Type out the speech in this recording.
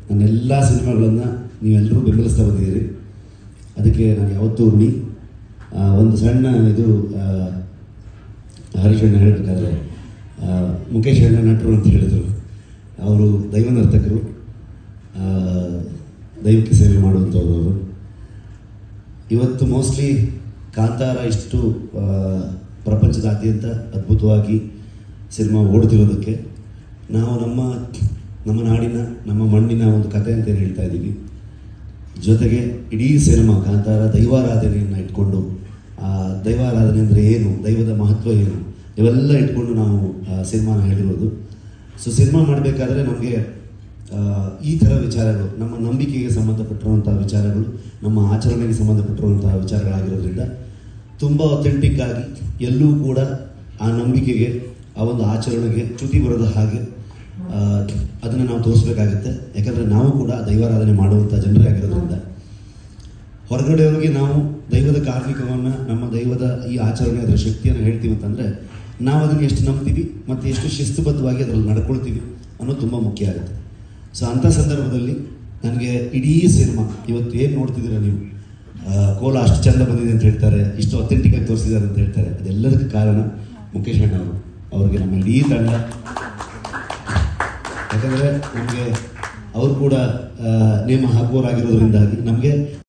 ನನ್ನೆಲ್ಲ ಸಿನಿಮಾಗಳನ್ನು ನೀವೆಲ್ಲರೂ ಬೆಂಬಲಿಸ್ತಾ ಬಂದಿದ್ದೀರಿ ಅದಕ್ಕೆ ನಾನು ಯಾವತ್ತೂ ಋಣಿ ಆ, ಒಂದು ಸಣ್ಣ ಇದು ಆ, ಹರೀಶ್ ಅಣ್ಣ ಹೇಳಬೇಕಾದ್ರೆ ಮುಖೇಶ್ ಅಣ್ಣ ನಟರು ಅಂತ ಹೇಳಿದರು ಅವರು ದೈವ ನರ್ತಕರು ಆ, ದೈವಕ್ಕೆ ಸೇವೆ ಮಾಡುವಂಥವ್ರು ಅವರು ಇವತ್ತು ಮೋಸ್ಟ್ಲಿ ಕಾಂತಾರ ಇಷ್ಟು ಆ, ಪ್ರಪಂಚದಾದ್ಯಂತ ಅದ್ಭುತವಾಗಿ ಸಿನಿಮಾ ಓಡ್ತಿರೋದಕ್ಕೆ ನಾವು ನಮ್ಮ ನಮ್ಮ ನಾಡಿನ ನಮ್ಮ ಮಣ್ಣಿನ ಒಂದು ಕಥೆ ಅಂತ ಏನು ಹೇಳ್ತಾ ಇದ್ದೀವಿ ಜೊತೆಗೆ ಇಡೀ ಸಿನಿಮಾ ಕಾಂತಾರ ದೈವಾರಾಧನೆಯನ್ನು ಇಟ್ಕೊಂಡು ಆ ದೈವಾರಾಧನೆ ಅಂದರೆ ಏನು ದೈವದ ಮಹತ್ವ ಏನು ಇವೆಲ್ಲ ಇಟ್ಕೊಂಡು ನಾವು ಆ ಸಿನಿಮಾನ ಹೇಳಿರೋದು ಸೊ ಸಿನಿಮಾ ಮಾಡಬೇಕಾದ್ರೆ ನಮಗೆ ಈ ಥರ ವಿಚಾರಗಳು ನಮ್ಮ ನಂಬಿಕೆಗೆ ಸಂಬಂಧಪಟ್ಟಿರುವಂಥ ವಿಚಾರಗಳು ನಮ್ಮ ಆಚರಣೆಗೆ ಸಂಬಂಧಪಟ್ಟಿರುವಂಥ ವಿಚಾರಗಳಾಗಿರೋದ್ರಿಂದ ತುಂಬ ಅಥೆಂಟಿಕ್ ಆಗಿ ಎಲ್ಲೂ ಕೂಡ ಆ ನಂಬಿಕೆಗೆ ಆ ಒಂದು ಆಚರಣೆಗೆ ಚ್ಯುತಿ ಬರದ ಹಾಗೆ ಅದನ್ನು ನಾವು ತೋರಿಸ್ಬೇಕಾಗುತ್ತೆ ಯಾಕಂದರೆ ನಾವು ಕೂಡ ದೈವಾರಾಧನೆ ಮಾಡುವಂಥ ಜನರೇ ಆಗಿರೋದ್ರಿಂದ ಹೊರಗಡೆಯವರಿಗೆ ನಾವು ದೈವದ ಕಾರ್ಮಿಕವನ್ನು ನಮ್ಮ ದೈವದ ಈ ಆಚರಣೆ ಅದರ ಶಕ್ತಿಯನ್ನು ಹೇಳ್ತೀವಿ ಅಂತಂದರೆ ನಾವು ಅದನ್ನು ಎಷ್ಟು ನಂಬ್ತೀವಿ ಮತ್ತು ಎಷ್ಟು ಶಿಸ್ತುಬದ್ಧವಾಗಿ ಅದರಲ್ಲಿ ನಡ್ಕೊಳ್ತೀವಿ ಅನ್ನೋದು ತುಂಬ ಮುಖ್ಯ ಆಗುತ್ತೆ ಸೊ ಅಂಥ ಸಂದರ್ಭದಲ್ಲಿ ನನಗೆ ಇಡೀ ಸಿನಿಮಾ ಇವತ್ತು ಏನು ನೋಡ್ತಿದ್ದೀರ ನೀವು ಆ, ಕೋಲ ಅಷ್ಟು ಚಂದ ಬಂದಿದೆ ಅಂತ ಹೇಳ್ತಾರೆ ಇಷ್ಟು ಅಥೆಂಟಿಕ್ ಆಗಿ ತೋರಿಸಿದ್ದಾರೆ ಅಂತ ಹೇಳ್ತಾರೆ ಅದೆಲ್ಲದಕ್ಕೆ ಕಾರಣ ಮುಖೇಶ್ ಅಣ್ಣ ಅವರು ಅವ್ರಿಗೆ ನಮ್ಮ ಇಡೀ ತಂಡ ಯಾಕಂದರೆ ನಮಗೆ ಅವರು ಕೂಡ ಆ, ನೇಮ ಹಾಕುವವರಾಗಿರೋದ್ರಿಂದಾಗಿ ನಮಗೆ